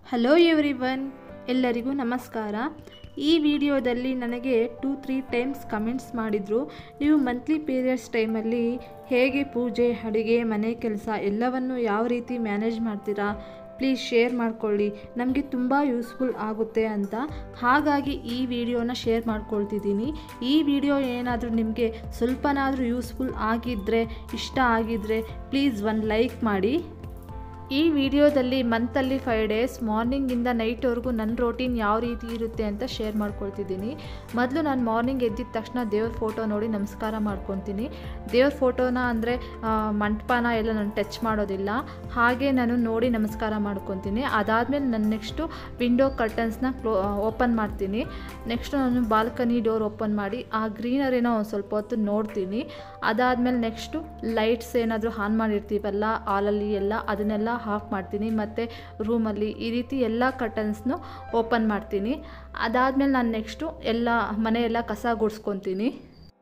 hello everyone ಎಲ್ಲರಿಗೂ ನಮಸ್ಕಾರ ಈ ವಿಡಿಯೋದಲ್ಲಿ ನನಗೆ ಟೂ ತ್ರೀ ಟೈಮ್ಸ್ ಕಮೆಂಟ್ಸ್ ಮಾಡಿದರು ನೀವು ಮಂತ್ಲಿ ಪೀರಿಯಡ್ಸ್ ಟೈಮಲ್ಲಿ ಹೇಗೆ ಪೂಜೆ ಅಡುಗೆ ಮನೆ ಕೆಲಸ ಎಲ್ಲವನ್ನು ಯಾವ ರೀತಿ ಮ್ಯಾನೇಜ್ ಮಾಡ್ತೀರಾ ಪ್ಲೀಸ್ ಶೇರ್ ಮಾಡ್ಕೊಳ್ಳಿ ನಮಗೆ ತುಂಬ ಯೂಸ್ಫುಲ್ ಆಗುತ್ತೆ ಅಂತ ಹಾಗಾಗಿ ಈ ವಿಡಿಯೋನ ಶೇರ್ ಮಾಡ್ಕೊಳ್ತಿದ್ದೀನಿ ಈ ವಿಡಿಯೋ ಏನಾದರೂ ನಿಮಗೆ ಸ್ವಲ್ಪನಾದರೂ ಯೂಸ್ಫುಲ್ ಆಗಿದ್ದರೆ ಇಷ್ಟ ಆಗಿದ್ದರೆ ಪ್ಲೀಸ್ ಒಂದು ಲೈಕ್ ಮಾಡಿ ಈ ವಿಡಿಯೋದಲ್ಲಿ ಮಂತಲ್ಲಿ ಫೈವ್ ಡೇಸ್ ಮಾರ್ನಿಂಗಿಂದ ನೈಟ್ವರೆಗೂ ನನ್ನ ರೋಟೀನ್ ಯಾವ ರೀತಿ ಇರುತ್ತೆ ಅಂತ ಶೇರ್ ಮಾಡ್ಕೊಳ್ತಿದ್ದೀನಿ ಮೊದಲು ನಾನು ಮಾರ್ನಿಂಗ್ ಎದ್ದಿದ ತಕ್ಷಣ ದೇವ್ರ ಫೋಟೋ ನೋಡಿ ನಮಸ್ಕಾರ ಮಾಡ್ಕೊತೀನಿ ದೇವ್ರ ಫೋಟೋನ ಅಂದರೆ ಮಂಟಪನ ಎಲ್ಲ ನಾನು ಟಚ್ ಮಾಡೋದಿಲ್ಲ ಹಾಗೆ ನಾನು ನೋಡಿ ನಮಸ್ಕಾರ ಮಾಡ್ಕೊತೀನಿ ಅದಾದಮೇಲೆ ನಾನು ನೆಕ್ಸ್ಟು ವಿಂಡೋ ಕರ್ಟನ್ಸ್ನ ಕ್ಲೋ ಓಪನ್ ಮಾಡ್ತೀನಿ ನೆಕ್ಸ್ಟ್ ನಾನು ಬಾಲ್ಕನಿ ಡೋರ್ ಓಪನ್ ಮಾಡಿ ಆ ಗ್ರೀನರಿನ ಒಂದು ಸ್ವಲ್ಪ ಹೊತ್ತು ನೋಡ್ತೀನಿ ಅದಾದಮೇಲೆ ನೆಕ್ಸ್ಟು ಲೈಟ್ಸ್ ಏನಾದರೂ ಆನ್ ಮಾಡಿರ್ತೀವಲ್ಲ ಹಾಲಲ್ಲಿ ಎಲ್ಲ ಅದನ್ನೆಲ್ಲ ಆಫ್ ಮಾಡ್ತೀನಿ ಮತ್ತು ರೂಮಲ್ಲಿ ಈ ರೀತಿ ಎಲ್ಲ ಕರ್ಟನ್ಸ್ನು ಓಪನ್ ಮಾಡ್ತೀನಿ ಅದಾದಮೇಲೆ ನಾನು ನೆಕ್ಸ್ಟು ಎಲ್ಲ ಮನೆಯೆಲ್ಲ ಕಸ ಗುಡಿಸ್ಕೊತೀನಿ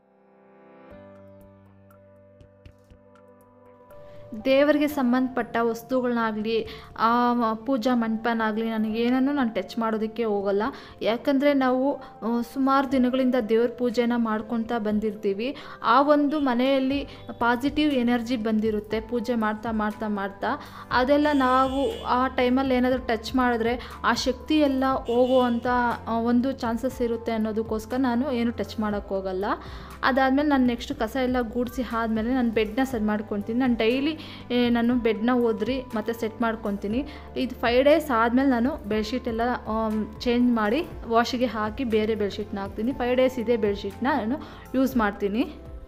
ದೇವರಿಗೆ ಸಂಬಂಧಪಟ್ಟ ವಸ್ತುಗಳನ್ನಾಗಲಿ ಪೂಜಾ ಮಂಟಪನಾಗಲಿ ನನಗೇನನ್ನು ನಾನು ಟಚ್ ಮಾಡೋದಕ್ಕೆ ಹೋಗಲ್ಲ ಯಾಕಂದರೆ ನಾವು ಸುಮಾರು ದಿನಗಳಿಂದ ದೇವ್ರ ಪೂಜೆನ ಮಾಡ್ಕೊತಾ ಬಂದಿರ್ತೀವಿ ಆ ಒಂದು ಮನೆಯಲ್ಲಿ ಪಾಸಿಟಿವ್ ಎನರ್ಜಿ ಬಂದಿರುತ್ತೆ ಪೂಜೆ ಮಾಡ್ತಾ ಮಾಡ್ತಾ ಮಾಡ್ತಾ ಅದೆಲ್ಲ ನಾವು ಆ ಟೈಮಲ್ಲಿ ಏನಾದರೂ ಟಚ್ ಮಾಡಿದ್ರೆ ಆ ಶಕ್ತಿ ಎಲ್ಲ ಹೋಗುವಂಥ ಒಂದು ಚಾನ್ಸಸ್ ಇರುತ್ತೆ ಅನ್ನೋದಕ್ಕೋಸ್ಕರ ನಾನು ಏನು ಟಚ್ ಮಾಡೋಕ್ಕೆ ಹೋಗಲ್ಲ ಅದಾದಮೇಲೆ ನಾನು ನೆಕ್ಸ್ಟ್ ಕಸ ಎಲ್ಲ ಗೂಡಿಸಿ ಆದಮೇಲೆ ನಾನು ಬೆಡ್ನ ಸೆಟ್ ಮಾಡ್ಕೊತೀನಿ ನಾನು ಡೈಲಿ ನಾನು ಬೆಡ್ನ ಓದ್ರಿ ಮತ್ತು ಸೆಟ್ ಮಾಡ್ಕೊತೀನಿ ಇದು ಫೈವ್ ಡೇಸ್ ಆದಮೇಲೆ ನಾನು ಬೆಡ್ಶೀಟ್ ಎಲ್ಲ ಚೇಂಜ್ ಮಾಡಿ ವಾಶಿಗೆ ಹಾಕಿ ಬೇರೆ ಬೆಡ್ಶೀಟ್ನ ಹಾಕ್ತೀನಿ ಫೈವ್ ಡೇಸ್ ಇದೇ ಬೆಡ್ಶೀಟ್ನ ನಾನು ಯೂಸ್ ಮಾಡ್ತೀನಿ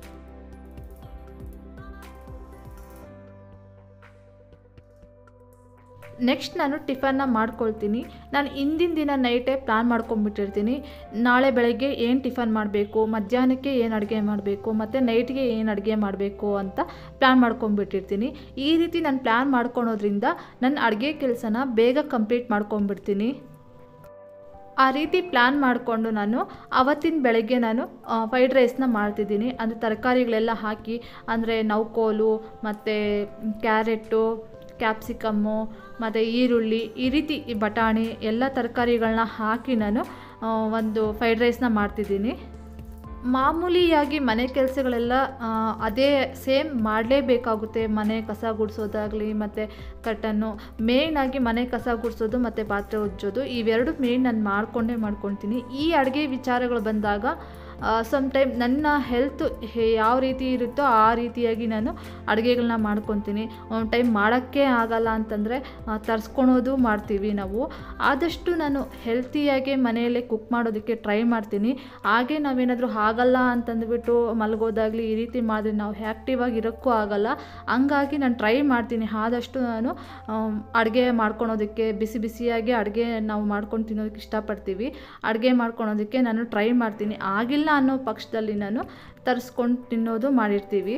ನೆಕ್ಸ್ಟ್ ನಾನು ಟಿಫನ್ನ ಮಾಡ್ಕೊಳ್ತೀನಿ ನಾನು ಹಿಂದಿನ ದಿನ ನೈಟೇ ಪ್ಲ್ಯಾನ್ ಮಾಡ್ಕೊಂಬಿಟ್ಟಿರ್ತೀನಿ ನಾಳೆ ಬೆಳಗ್ಗೆ ಏನು ಟಿಫನ್ ಮಾಡಬೇಕು ಮಧ್ಯಾಹ್ನಕ್ಕೆ ಏನು ಅಡುಗೆ ಮಾಡಬೇಕು ಮತ್ತು ನೈಟ್ಗೆ ಏನು ಅಡುಗೆ ಮಾಡಬೇಕು ಅಂತ ಪ್ಲ್ಯಾನ್ ಮಾಡ್ಕೊಂಬಿಟ್ಟಿರ್ತೀನಿ ಈ ರೀತಿ ನಾನು ಪ್ಲ್ಯಾನ್ ಮಾಡ್ಕೊಳೋದ್ರಿಂದ ನನ್ನ ಅಡುಗೆ ಕೆಲಸನ ಬೇಗ ಕಂಪ್ಲೀಟ್ ಮಾಡ್ಕೊಂಬಿಡ್ತೀನಿ ಆ ರೀತಿ ಪ್ಲ್ಯಾನ್ ಮಾಡಿಕೊಂಡು ನಾನು ಅವತ್ತಿನ ಬೆಳಗ್ಗೆ ನಾನು ಫ್ರೈಡ್ ರೈಸ್ನ ಮಾಡ್ತಿದ್ದೀನಿ ಅಂದರೆ ತರಕಾರಿಗಳೆಲ್ಲ ಹಾಕಿ ಅಂದರೆ ನೌಕೋಲು ಮತ್ತು ಕ್ಯಾರೆಟು ಕ್ಯಾಪ್ಸಿಕಮ್ಮು ಮತ್ತು ಈರುಳ್ಳಿ ಈ ರೀತಿ ಈ ಬಟಾಣಿ ಎಲ್ಲ ತರಕಾರಿಗಳನ್ನ ಹಾಕಿ ನಾನು ಒಂದು ಫ್ರೈಡ್ ರೈಸ್ನ ಮಾಡ್ತಿದ್ದೀನಿ ಮಾಮೂಲಿಯಾಗಿ ಮನೆ ಕೆಲಸಗಳೆಲ್ಲ ಅದೇ ಸೇಮ್ ಮಾಡಲೇಬೇಕಾಗುತ್ತೆ ಮನೆ ಕಸ ಗುಡಿಸೋದಾಗಲಿ ಮತ್ತು ಕಟ್ಟನ್ನು ಮೇಯ್ನಾಗಿ ಮನೆ ಕಸ ಗುಡಿಸೋದು ಮತ್ತು ಪಾತ್ರೆ ಉಜ್ಜೋದು ಇವೆರಡು ಮೇಯ್ನ್ ನಾನು ಮಾಡಿಕೊಂಡೇ ಮಾಡ್ಕೊತೀನಿ ಈ ಅಡುಗೆ ವಿಚಾರಗಳು ಬಂದಾಗ ಸಮ್ ಟೈಮ್ ನನ್ನ ಹೆಲ್ತ್ ಯಾವ ರೀತಿ ಇರುತ್ತೋ ಆ ರೀತಿಯಾಗಿ ನಾನು ಅಡುಗೆಗಳನ್ನ ಮಾಡ್ಕೊತೀನಿ ಒಂದು ಟೈಮ್ ಮಾಡೋಕ್ಕೆ ಆಗಲ್ಲ ಅಂತಂದರೆ ತರಿಸ್ಕೊಳೋದು ಮಾಡ್ತೀವಿ ನಾವು ಆದಷ್ಟು ನಾನು ಹೆಲ್ತಿಯಾಗೆ ಮನೆಯಲ್ಲೇ ಕುಕ್ ಮಾಡೋದಕ್ಕೆ ಟ್ರೈ ಮಾಡ್ತೀನಿ ಹಾಗೆ ನಾವೇನಾದರೂ ಆಗಲ್ಲ ಅಂತಂದುಬಿಟ್ಟು ಮಲಗೋದಾಗಲಿ ಈ ರೀತಿ ಮಾಡಿದ್ರೆ ನಾವು ಆ್ಯಕ್ಟಿವ್ ಆಗಿ ಇರೋಕ್ಕೂ ಆಗಲ್ಲ ಹಂಗಾಗಿ ನಾನು ಟ್ರೈ ಮಾಡ್ತೀನಿ ಆದಷ್ಟು ನಾನು ಅಡುಗೆ ಮಾಡ್ಕೊಳೋದಕ್ಕೆ ಬಿಸಿ ಬಿಸಿಯಾಗಿ ಅಡುಗೆ ನಾವು ಮಾಡ್ಕೊಂಡು ತಿನ್ನೋದಕ್ಕೆ ಇಷ್ಟಪಡ್ತೀವಿ ಅಡುಗೆ ಮಾಡ್ಕೊಳೋದಕ್ಕೆ ನಾನು ಟ್ರೈ ಮಾಡ್ತೀನಿ ಆಗಿಲ್ಲ ಅನ್ನೋ ಪಕ್ಷದಲ್ಲಿ ನಾನು ತರಿಸ್ಕೊಂಡು ತಿನ್ನೋದು ಮಾಡಿರ್ತೀವಿ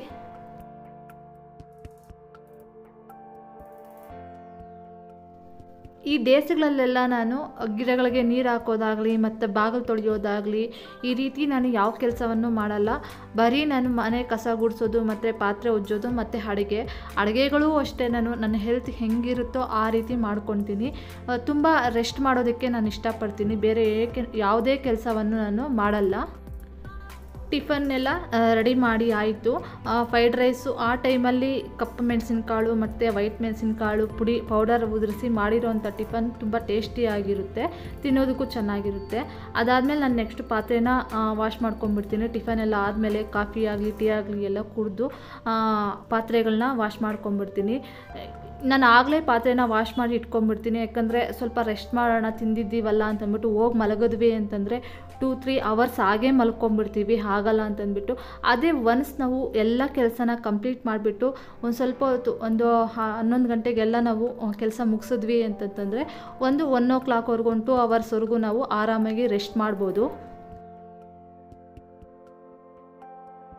ಈ ಡೇಸ್ಗಳಲ್ಲೆಲ್ಲ ನಾನು ಗಿಡಗಳಿಗೆ ನೀರು ಹಾಕೋದಾಗಲಿ ಮತ್ತು ಬಾಗಿಲು ತೊಳೆಯೋದಾಗಲಿ ಈ ರೀತಿ ನಾನು ಯಾವ ಕೆಲಸವನ್ನು ಮಾಡಲ್ಲ ಬರೀ ನಾನು ಮನೆ ಕಸ ಗುಡಿಸೋದು ಮತ್ತು ಪಾತ್ರೆ ಉಜ್ಜೋದು ಮತ್ತು ಅಡುಗೆ ಅಡುಗೆಗಳೂ ಅಷ್ಟೇ ನಾನು ನನ್ನ ಹೆಲ್ತ್ ಹೆಂಗಿರುತ್ತೋ ಆ ರೀತಿ ಮಾಡ್ಕೊತೀನಿ ತುಂಬ ರೆಸ್ಟ್ ಮಾಡೋದಕ್ಕೆ ನಾನು ಇಷ್ಟಪಡ್ತೀನಿ ಬೇರೆ ಏಕೆ ಯಾವುದೇ ಕೆಲಸವನ್ನು ನಾನು ಮಾಡಲ್ಲ ಟಿಫನ್ನೆಲ್ಲ ರೆಡಿ ಮಾಡಿ ಆಯಿತು ಫ್ರೈಡ್ ರೈಸು ಆ ಟೈಮಲ್ಲಿ ಕಪ್ಪು ಮೆಣಸಿನಕಾಳು ಮತ್ತು ವೈಟ್ ಮೆಣಸಿನಕಾಳು ಪುಡಿ ಪೌಡರ್ ಉದುರಿಸಿ ಮಾಡಿರೋವಂಥ ಟಿಫನ್ ತುಂಬ ಟೇಸ್ಟಿಯಾಗಿರುತ್ತೆ ತಿನ್ನೋದಕ್ಕೂ ಚೆನ್ನಾಗಿರುತ್ತೆ ಅದಾದಮೇಲೆ ನಾನು ನೆಕ್ಸ್ಟ್ ಪಾತ್ರೆನ ವಾಶ್ ಮಾಡ್ಕೊಂಡ್ಬಿಡ್ತೀನಿ ಟಿಫನ್ ಎಲ್ಲ ಆದಮೇಲೆ ಕಾಫಿ ಆಗಲಿ ಟೀ ಆಗಲಿ ಎಲ್ಲ ಕುಡಿದು ಪಾತ್ರೆಗಳನ್ನ ವಾಶ್ ಮಾಡ್ಕೊಂಡ್ಬಿಡ್ತೀನಿ ನಾನು ಆಗಲೇ ಪಾತ್ರೆನ ವಾಶ್ ಮಾಡಿ ಇಟ್ಕೊಂಡ್ಬಿಡ್ತೀನಿ ಯಾಕಂದರೆ ಸ್ವಲ್ಪ ರೆಸ್ಟ್ ಮಾಡೋಣ ತಿಂದಿದ್ದೀವಲ್ಲ ಅಂತಂದ್ಬಿಟ್ಟು ಹೋಗಿ ಮಲಗಿದ್ವಿ ಅಂತಂದರೆ ಟೂ ತ್ರೀ ಅವರ್ಸ್ ಹಾಗೇ ಮಲ್ಕೊಂಡ್ಬಿಡ್ತೀವಿ ಆಗಲ್ಲ ಅಂತಂದ್ಬಿಟ್ಟು ಅದೇ ಒನ್ಸ್ ನಾವು ಎಲ್ಲ ಕೆಲಸನ ಕಂಪ್ಲೀಟ್ ಮಾಡಿಬಿಟ್ಟು ಒಂದು ಸ್ವಲ್ಪ ಹೊತ್ತು ಒಂದು ಹನ್ನೊಂದು ಗಂಟೆಗೆಲ್ಲ ನಾವು ಕೆಲಸ ಮುಗಿಸಿದ್ವಿ ಅಂತಂತಂದರೆ ಒಂದು ಒನ್ ಓ ಕ್ಲಾಕ್ವರೆಗೂ ಒಂದು ಟೂ ಅವರ್ಸ್ವರೆಗೂ ನಾವು ಆರಾಮಾಗಿ ರೆಸ್ಟ್ ಮಾಡ್ಬೋದು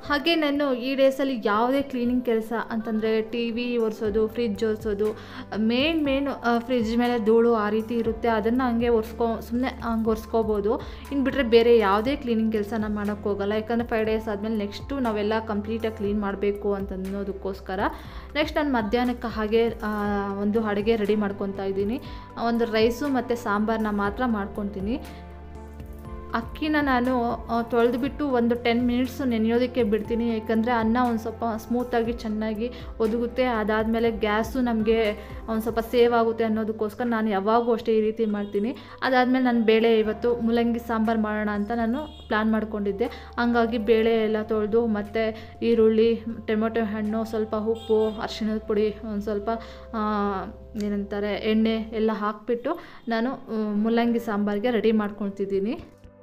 ಹಾಗೆ ನಾನು ಈ ಡೇಸಲ್ಲಿ ಯಾವುದೇ ಕ್ಲೀನಿಂಗ್ ಕೆಲಸ ಅಂತಂದರೆ ಟಿ ವಿ ಒರೆಸೋದು ಫ್ರಿಜ್ ಒರೆಸೋದು ಮೇನ್ ಮೇನ್ ಫ್ರಿಜ್ ಮೇಲೆ ಧೂಳು ಆ ರೀತಿ ಇರುತ್ತೆ ಅದನ್ನು ಹಂಗೆ ಒರೆಸ್ಕೊ ಸುಮ್ಮನೆ ಹಂಗೆ ಒರೆಸ್ಕೋಬೋದು ಇನ್ನು ಬಿಟ್ಟರೆ ಬೇರೆ ಯಾವುದೇ ಕ್ಲೀನಿಂಗ್ ಕೆಲಸ ನಾನು ಮಾಡೋಕ್ಕೆ ಹೋಗಲ್ಲ ಯಾಕಂದರೆ ಫೈವ್ ಡೇಸ್ ಆದಮೇಲೆ ನೆಕ್ಸ್ಟು ನಾವೆಲ್ಲ ಕಂಪ್ಲೀಟಾಗಿ ಕ್ಲೀನ್ ಮಾಡಬೇಕು ಅಂತ ಅನ್ನೋದಕ್ಕೋಸ್ಕರ ನೆಕ್ಸ್ಟ್ ನಾನು ಮಧ್ಯಾಹ್ನಕ್ಕೆ ಹಾಗೆ ಆ, ಒಂದು ಅಡುಗೆ ರೆಡಿ ಮಾಡ್ಕೊತಾ ಇದ್ದೀನಿ ಒಂದು ರೈಸು ಮತ್ತು ಸಾಂಬಾರನ್ನ ಮಾತ್ರ ಮಾಡ್ಕೊತೀನಿ ಅಕ್ಕಿನ ನಾನು ತೊಳೆದ್ಬಿಟ್ಟು ಒಂದು ಟೆನ್ ಮಿನಿಟ್ಸ್ ನೆನೆಯೋದಕ್ಕೆ ಬಿಡ್ತೀನಿ ಯಾಕಂದರೆ ಅನ್ನ ಒಂದು ಸ್ವಲ್ಪ ಸ್ಮೂತಾಗಿ ಚೆನ್ನಾಗಿ ಒದಗುತ್ತೆ ಅದಾದಮೇಲೆ ಗ್ಯಾಸು ನಮಗೆ ಒಂದು ಸ್ವಲ್ಪ ಸೇವ್ ಆಗುತ್ತೆ ಅನ್ನೋದಕ್ಕೋಸ್ಕರ ನಾನು ಯಾವಾಗೂ ಅಷ್ಟೇ ಈ ರೀತಿ ಮಾಡ್ತೀನಿ ಅದಾದಮೇಲೆ ನಾನು ಬೇಳೆ ಇವತ್ತು ಮೂಲಂಗಿ ಸಾಂಬಾರು ಮಾಡೋಣ ಅಂತ ನಾನು ಪ್ಲ್ಯಾನ್ ಮಾಡ್ಕೊಂಡಿದ್ದೆ ಹಂಗಾಗಿ ಬೇಳೆ ಎಲ್ಲ ತೊಳೆದು ಮತ್ತು ಈರುಳ್ಳಿ ಟೊಮೆಟೊ ಹಣ್ಣು ಸ್ವಲ್ಪ ಉಪ್ಪು ಅರಿಶಿಣದ ಪುಡಿ ಒಂದು ಸ್ವಲ್ಪ ಆ, ಏನಂತಾರೆ ಎಣ್ಣೆ ಎಲ್ಲ ಹಾಕಿಬಿಟ್ಟು ನಾನು ಆ, ಮೂಲಂಗಿ ಸಾಂಬಾರಿಗೆ ರೆಡಿ ಮಾಡ್ಕೊಳ್ತಿದ್ದೀನಿ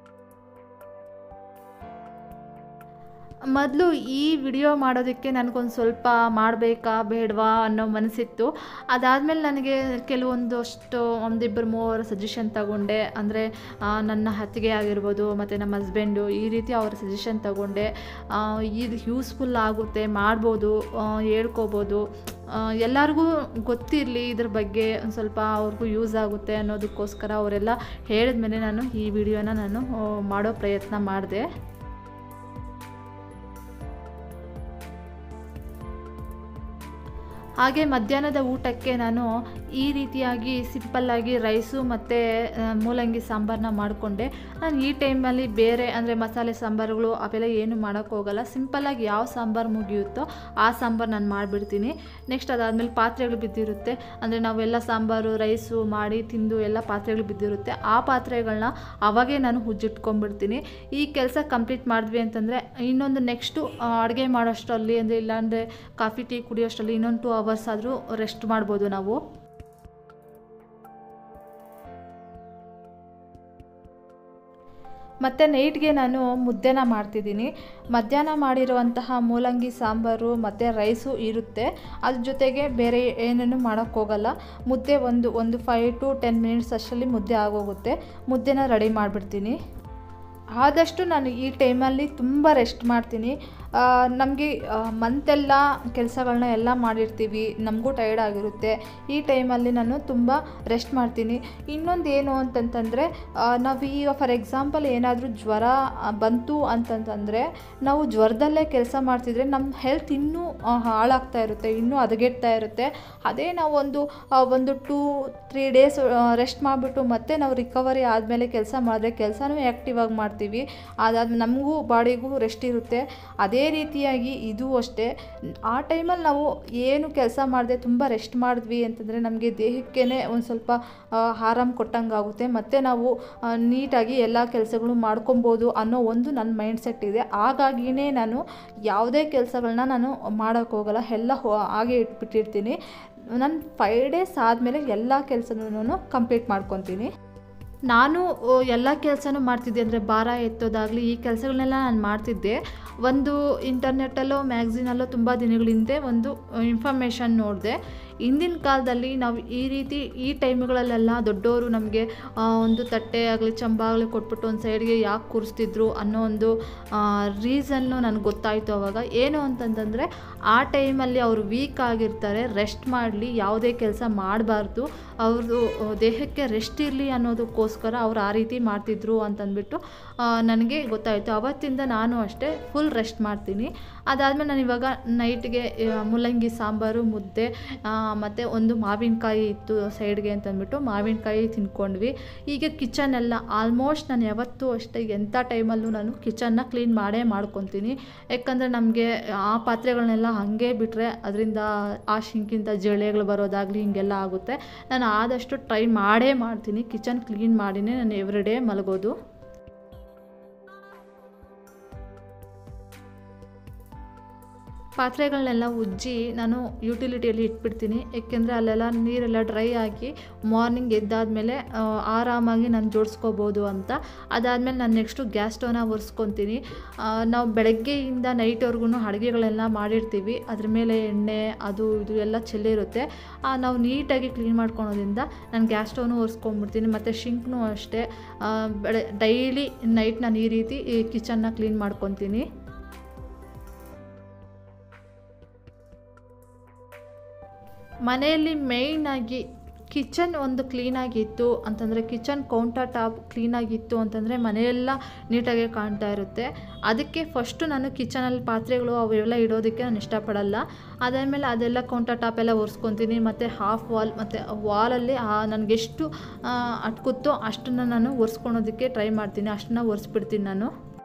ಮೊದಲು ಈ ವಿಡಿಯೋ ಮಾಡೋದಕ್ಕೆ ನನಗೊಂದು ಸ್ವಲ್ಪ ಮಾಡಬೇಕಾ ಬೇಡವಾ ಅನ್ನೋ ಮನಸ್ಸಿತ್ತು ಅದಾದಮೇಲೆ ನನಗೆ ಕೆಲವೊಂದಷ್ಟು ಒಂದಿಬ್ಬರು ಮೂವರು ಸಜೆಷನ್ ತಗೊಂಡೆ ಅಂದರೆ ನನ್ನ ಅತ್ತಿಗೆ ಆಗಿರ್ಬೋದು ಮತ್ತು ನಮ್ಮ ಹಸ್ಬೆಂಡು ಈ ರೀತಿ ಅವ್ರ ಸಜೆಷನ್ ತಗೊಂಡೆ ಆ, ಇದು ಯೂಸ್ಫುಲ್ ಆಗುತ್ತೆ ಮಾಡ್ಬೋದು ಆ, ಹೇಳ್ಕೊಬೋದು ಆ, ಎಲ್ಲರಿಗೂ ಗೊತ್ತಿರಲಿ ಇದ್ರ ಬಗ್ಗೆ ಒಂದು ಸ್ವಲ್ಪ ಅವ್ರಿಗೂ ಯೂಸ್ ಆಗುತ್ತೆ ಅನ್ನೋದಕ್ಕೋಸ್ಕರ ಅವರೆಲ್ಲ ಹೇಳಿದ್ಮೇಲೆ ನಾನು ಈ ವಿಡಿಯೋನ ನಾನು ಆ, ಮಾಡೋ ಪ್ರಯತ್ನ ಮಾಡಿದೆ ಹಾಗೆ ಮಧ್ಯಾಹ್ನದ ಊಟಕ್ಕೆ ನಾನು ಈ ರೀತಿಯಾಗಿ ಸಿಂಪಲ್ಲಾಗಿ ರೈಸು ಮತ್ತು ಮೂಲಂಗಿ ಸಾಂಬಾರನ್ನ ಮಾಡಿಕೊಂಡೆ ನಾನು ಈ ಟೈಮಲ್ಲಿ ಬೇರೆ ಅಂದರೆ ಮಸಾಲೆ ಸಾಂಬಾರುಗಳು ಅವೆಲ್ಲ ಏನು ಮಾಡೋಕ್ಕೆ ಹೋಗಲ್ಲ ಸಿಂಪಲ್ಲಾಗಿ ಯಾವ ಸಾಂಬಾರು ಮುಗಿಯುತ್ತೋ ಆ ಸಾಂಬಾರು ನಾನು ಮಾಡಿಬಿಡ್ತೀನಿ ನೆಕ್ಸ್ಟ್ ಅದಾದಮೇಲೆ ಪಾತ್ರೆಗಳು ಬಿದ್ದಿರುತ್ತೆ ಅಂದರೆ ನಾವೆಲ್ಲ ಸಾಂಬಾರು ರೈಸು ಮಾಡಿ ತಿಂದು ಎಲ್ಲ ಪಾತ್ರೆಗಳು ಬಿದ್ದಿರುತ್ತೆ ಆ ಪಾತ್ರೆಗಳನ್ನ ಅವಾಗೇ ನಾನು ಹುಜ್ಜಿಟ್ಕೊಂಡ್ಬಿಡ್ತೀನಿ ಈ ಕೆಲಸ ಕಂಪ್ಲೀಟ್ ಮಾಡಿದ್ವಿ ಅಂತಂದರೆ ಇನ್ನೊಂದು ನೆಕ್ಸ್ಟು ಅಡುಗೆ ಮಾಡೋಷ್ಟರಲ್ಲಿ ಅಂದರೆ ಇಲ್ಲಾಂದರೆ ಕಾಫಿ ಟೀ ಕುಡಿಯೋಷ್ಟರಲ್ಲಿ ಇನ್ನೊಂದು ಟೂ ಅವರ್ಸ್ ಆದರೂ ರೆಸ್ಟ್ ಮಾಡ್ಬೋದು ನಾವು ಮತ್ತು ನೈಟ್ಗೆ ನಾನು ಮುದ್ದೆನ ಮಾಡ್ತಿದ್ದೀನಿ ಮಧ್ಯಾಹ್ನ ಮಾಡಿರುವಂತಹ ಮೂಲಂಗಿ ಸಾಂಬಾರು ಮತ್ತು ರೈಸು ಇರುತ್ತೆ ಅದ್ರ ಜೊತೆಗೆ ಬೇರೆ ಏನನ್ನು ಮಾಡೋಕ್ಕೆ ಹೋಗಲ್ಲ ಮುದ್ದೆ ಒಂದು ಒಂದು ಫೈವ್ ಟು ಟೆನ್ ಮಿನಿಟ್ಸ್ ಅಷ್ಟರಲ್ಲಿ ಮುದ್ದೆ ಆಗೋಗುತ್ತೆ ಮುದ್ದೆನ ರೆಡಿ ಮಾಡಿಬಿಡ್ತೀನಿ ಆದಷ್ಟು ನಾನು ಈ ಟೈಮಲ್ಲಿ ತುಂಬ ರೆಸ್ಟ್ ಮಾಡ್ತೀನಿ ನಮಗೆ ಮಂತೆಲ್ಲ ಕೆಲಸಗಳನ್ನ ಎಲ್ಲ ಮಾಡಿರ್ತೀವಿ ನಮಗೂ ಟೈರ್ಡ್ ಆಗಿರುತ್ತೆ ಈ ಟೈಮಲ್ಲಿ ನಾನು ತುಂಬ ರೆಸ್ಟ್ ಮಾಡ್ತೀನಿ ಇನ್ನೊಂದು ಏನು ಅಂತಂತಂದರೆ ನಾವು ಈಗ ಫಾರ್ ಎಕ್ಸಾಂಪಲ್ ಏನಾದರೂ ಜ್ವರ ಆ, ಬಂತು ಅಂತಂತಂದರೆ ನಾವು ಜ್ವರದಲ್ಲೇ ಕೆಲಸ ಮಾಡ್ತಿದ್ರೆ ನಮ್ಮ ಹೆಲ್ತ್ ಇನ್ನೂ ಆ, ಹಾಳಾಗ್ತಾ ಇರುತ್ತೆ ಇನ್ನೂ ಹದಗೆಡ್ತಾ ಇರುತ್ತೆ ಅದೇ ನಾವು ಒಂದು ಆ, ಒಂದು ಟೂ ತ್ರೀ ಡೇಸ್ ರೆಸ್ಟ್ ಮಾಡಿಬಿಟ್ಟು ಮತ್ತೆ ನಾವು ರಿಕವರಿ ಆದಮೇಲೆ ಕೆಲಸ ಮಾಡಿದ್ರೆ ಕೆಲಸನೂ ಆ್ಯಕ್ಟಿವ್ ಆಗಿ ಮಾಡ್ತೀವಿ ಅದಾದ ನಮಗೂ ಬಾಡಿಗೂ ರೆಸ್ಟ್ ಇರುತ್ತೆ ಅದೇ ರೀತಿಯಾಗಿ ಇದು ಅಷ್ಟೇ ಆ ಟೈಮಲ್ಲಿ ನಾವು ಏನು ಕೆಲಸ ಮಾಡದೆ ತುಂಬ ರೆಸ್ಟ್ ಮಾಡಿದ್ವಿ ಅಂತಂದರೆ ನಮಗೆ ದೇಹಕ್ಕೇ ಒಂದು ಸ್ವಲ್ಪ ಆ, ಆರಾಮ್ ಕೊಟ್ಟಂಗೆ ಆಗುತ್ತೆ ಮತ್ತು ನಾವು ಆ, ನೀಟಾಗಿ ಎಲ್ಲ ಕೆಲಸಗಳು ಮಾಡ್ಕೊಬೋದು ಅನ್ನೋ ಒಂದು ನನ್ನ ಮೈಂಡ್ ಸೆಟ್ ಇದೆ ಹಾಗಾಗಿನೇ ನಾನು ಯಾವುದೇ ಕೆಲಸಗಳನ್ನ ನಾನು ಮಾಡೋಕ್ಕೆ ಹೋಗಲ್ಲ ಎಲ್ಲ ಹೊ- ಹಾಗೆ ಇಟ್ಬಿಟ್ಟಿರ್ತೀನಿ ನಾನು ಫೈವ್ ಡೇಸ್ ಆದಮೇಲೆ ಎಲ್ಲ ಕೆಲಸನೂ ಕಂಪ್ಲೀಟ್ ಮಾಡ್ಕೊತೀನಿ ನಾನು ಓ, ಎಲ್ಲ ಕೆಲಸನೂ ಮಾಡ್ತಿದ್ದೆ ಅಂದರೆ ಭಾರ ಎತ್ತೋದಾಗಲಿ ಈ ಕೆಲಸಗಳನ್ನೆಲ್ಲ ನಾನು ಮಾಡ್ತಿದ್ದೆ ಒಂದು ಇಂಟರ್ನೆಟ್ಟಲ್ಲೋ ಮ್ಯಾಗ್ಝಿನಲ್ಲೋ ತುಂಬ ದಿನಗಳ ಹಿಂದೆ ಒಂದು ಇನ್ಫಾರ್ಮೇಷನ್ ನೋಡಿದೆ ಹಿಂದಿನ ಕಾಲದಲ್ಲಿ ನಾವು ಈ ರೀತಿ ಈ ಟೈಮ್ಗಳಲ್ಲೆಲ್ಲ ದೊಡ್ಡವರು ನಮಗೆ ಒಂದು ತಟ್ಟೆ ಆಗಲಿ ಚಂಬ ಆಗಲಿ ಕೊಟ್ಬಿಟ್ಟು ಒಂದು ಸೈಡ್ಗೆ ಯಾಕೆ ಕೂರಿಸ್ತಿದ್ರು ಅನ್ನೋ ಒಂದು ರೀಸನ್ನು ನನಗೆ ಗೊತ್ತಾಯಿತು ಅವಾಗ ಏನು ಅಂತಂತಂದರೆ ಆ ಟೈಮಲ್ಲಿ ಅವರು ವೀಕ್ ಆಗಿರ್ತಾರೆ ರೆಸ್ಟ್ ಮಾಡಲಿ ಯಾವುದೇ ಕೆಲಸ ಮಾಡಬಾರ್ದು ಅವ್ರದ್ದು ದೇಹಕ್ಕೆ ರೆಸ್ಟ್ ಇರಲಿ ಅನ್ನೋದಕ್ಕೋಸ್ಕರ ಅವ್ರು ಆ ರೀತಿ ಮಾಡ್ತಿದ್ರು ಅಂತಂದ್ಬಿಟ್ಟು ಆ, ನನಗೆ ಗೊತ್ತಾಯಿತು ಅವತ್ತಿಂದ ನಾನು ಅಷ್ಟೇ ಫುಲ್ ರೆಸ್ಟ್ ಮಾಡ್ತೀನಿ ಅದಾದಮೇಲೆ ನಾನು ಇವಾಗ ನೈಟ್ಗೆ ಆ, ಮೂಲಂಗಿ ಸಾಂಬಾರು ಮುದ್ದೆ ಮತ್ತು ಒಂದು ಮಾವಿನಕಾಯಿ ಇತ್ತು ಸೈಡ್ಗೆ ಅಂತಂದ್ಬಿಟ್ಟು ಮಾವಿನಕಾಯಿ ತಿನ್ಕೊಂಡ್ವಿ ಈಗ ಕಿಚನ್ ಎಲ್ಲ ಆಲ್ಮೋಸ್ಟ್ ನಾನು ಯಾವತ್ತೂ ಅಷ್ಟೇ ಎಂಥ ಟೈಮಲ್ಲೂ ನಾನು ಕಿಚನ್ನ ಕ್ಲೀನ್ ಮಾಡೇ ಮಾಡ್ಕೊತೀನಿ ಯಾಕಂದರೆ ನಮಗೆ ಆ ಪಾತ್ರೆಗಳನ್ನೆಲ್ಲ ಹಾಗೆ ಬಿಟ್ಟರೆ ಅದರಿಂದ ಆ ಶಿಂಕಿಂದ ಜಳೆಗಳು ಬರೋದಾಗಲಿ ಹಿಂಗೆಲ್ಲ ಆಗುತ್ತೆ ನಾನು ಆದಷ್ಟು ಟ್ರೈ ಮಾಡೇ ಮಾಡ್ತೀನಿ ಕಿಚನ್ ಕ್ಲೀನ್ ಮಾಡಿನೇ ನಾನು ಎವ್ರಿ ಡೇ ಮಲಗೋದು ಪಾತ್ರೆಗಳನ್ನೆಲ್ಲ ಉಜ್ಜಿ ನಾನು ಯುಟಿಲಿಟಿಯಲ್ಲಿ ಇಟ್ಬಿಡ್ತೀನಿ ಏಕೆಂದರೆ ಅಲ್ಲೆಲ್ಲ ನೀರೆಲ್ಲ ಡ್ರೈ ಆಗಿ ಮಾರ್ನಿಂಗ್ ಎದ್ದಾದಮೇಲೆ ಆರಾಮಾಗಿ ನಾನು ಜೋಡಿಸ್ಕೋಬೋದು ಅಂತ ಅದಾದಮೇಲೆ ನಾನು ನೆಕ್ಸ್ಟು ಗ್ಯಾಸ್ ಸ್ಟವ್ನ ಒರೆಸ್ಕೊತೀನಿ ನಾವು ಬೆಳಗ್ಗೆಯಿಂದ ನೈಟ್ವರೆಗೂ ಅಡುಗೆಗಳೆಲ್ಲ ಮಾಡಿರ್ತೀವಿ ಅದ್ರ ಮೇಲೆ ಎಣ್ಣೆ ಅದು ಇದು ಎಲ್ಲ ಚೆಲ್ಲಿರುತ್ತೆ ಆ, ನಾವು ನೀಟಾಗಿ ಕ್ಲೀನ್ ಮಾಡ್ಕೊಳೋದ್ರಿಂದ ನಾನು ಗ್ಯಾಸ್ ಸ್ಟವ್ನು ಒರೆಸ್ಕೊಂಡ್ಬಿಡ್ತೀನಿ ಮತ್ತು ಶಿಂಕ್ನೂ ಅಷ್ಟೇ ಆ, ಬೆಳೆ ಡೈಲಿ ನೈಟ್ ನಾನು ಈ ರೀತಿ ಈ ಕಿಚನ್ನ ಕ್ಲೀನ್ ಮಾಡ್ಕೊತೀನಿ ಮನೆಯಲ್ಲಿ ಮೇಯ್ನಾಗಿ ಕಿಚನ್ ಒಂದು ಕ್ಲೀನಾಗಿತ್ತು ಅಂತಂದರೆ ಕಿಚನ್ ಕೌಂಟರ್ ಟಾಪ್ ಕ್ಲೀನಾಗಿತ್ತು ಅಂತಂದರೆ ಮನೆಯೆಲ್ಲ ನೀಟಾಗಿ ಕಾಣ್ತಾ ಇರುತ್ತೆ ಅದಕ್ಕೆ ಫಸ್ಟು ನಾನು ಕಿಚನಲ್ಲಿ ಪಾತ್ರೆಗಳು ಅವೆಲ್ಲ ಇಡೋದಕ್ಕೆ ನಾನು ಇಷ್ಟಪಡಲ್ಲ ಅದಾದಮೇಲೆ ಅದೆಲ್ಲ ಕೌಂಟರ್ ಟಾಪ್ ಎಲ್ಲ ಒರೆಸ್ಕೊತೀನಿ ಮತ್ತು ಹಾಫ್ ವಾಲ್ ಮತ್ತು ವಾಲಲ್ಲಿ ನನಗೆಷ್ಟು ಅಟ್ಕುತ್ತೋ ಅಷ್ಟನ್ನು ನಾನು ಒರೆಸ್ಕೊಳೋದಕ್ಕೆ ಟ್ರೈ ಮಾಡ್ತೀನಿ ಅಷ್ಟನ್ನ ಒರೆಸ್ಬಿಡ್ತೀನಿ ನಾನು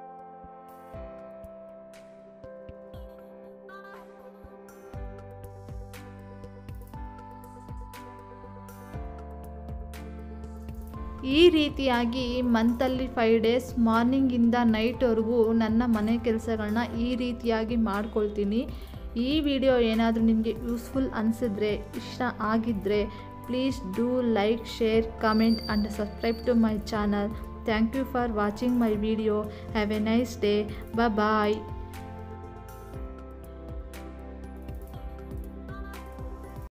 ಈ ರೀತಿಯಾಗಿ ಮಂತಲ್ಲಿ ಫೈವ್ ಡೇಸ್ ಮಾರ್ನಿಂಗಿಂದ ನೈಟ್ವರೆಗೂ ನನ್ನ ಮನೆ ಕೆಲಸಗಳನ್ನ ಈ ರೀತಿಯಾಗಿ ಮಾಡ್ಕೊಳ್ತೀನಿ ಈ ವಿಡಿಯೋ ಏನಾದರೂ ನಿಮಗೆ ಯೂಸ್ಫುಲ್ ಅನಿಸಿದ್ರೆ ಇಷ್ಟ ಆಗಿದ್ದರೆ please do like share comment and subscribe to my channel thank you for watching my video have a nice day bye